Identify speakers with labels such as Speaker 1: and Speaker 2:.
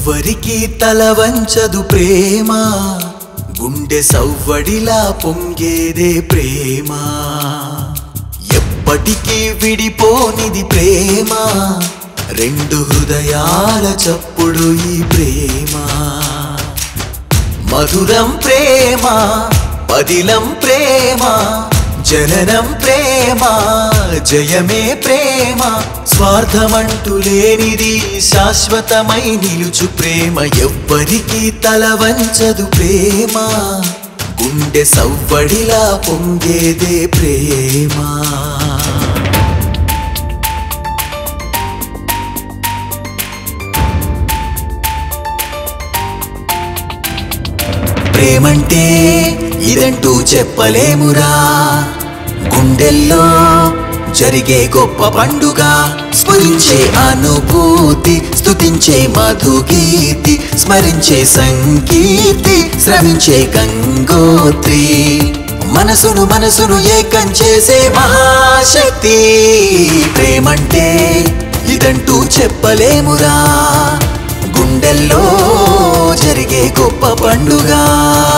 Speaker 1: ఎవ్వరికి తల వంచదు ప్రేమ గుండె సవ్వడిలా పొంగేదే ప్రేమ ఎప్పటికీ విడిపోనిది ప్రేమ రెండు హృదయాల చప్పుడు ఈ ప్రేమ మధురం ప్రేమ పదిలం ప్రేమ జననం ప్రేమ జయమే ప్రేమ స్వార్థమంటూ లేనిది శాశ్వతమై నిలుచు ప్రేమ ఎవ్వరికి తల వంచదు ప్రేమ గుండె సవ్వడిలా పొంగేదే ప్రేమ ప్రేమంటే ఇదంటూ చెప్పలేమురా గుండెల్లో జరిగే గొప్ప పండుగ స్మరించే అనుభూతి స్తుతించే మధుగీతి స్మరించే సంగీతి శ్రమించే గంగోత్రి మనసును మనసును ఏకం చేసే మహాశక్తి ప్రేమంటే ఇదంటూ చెప్పలేమురా గుండెల్లో జరిగే గొప్ప పండుగ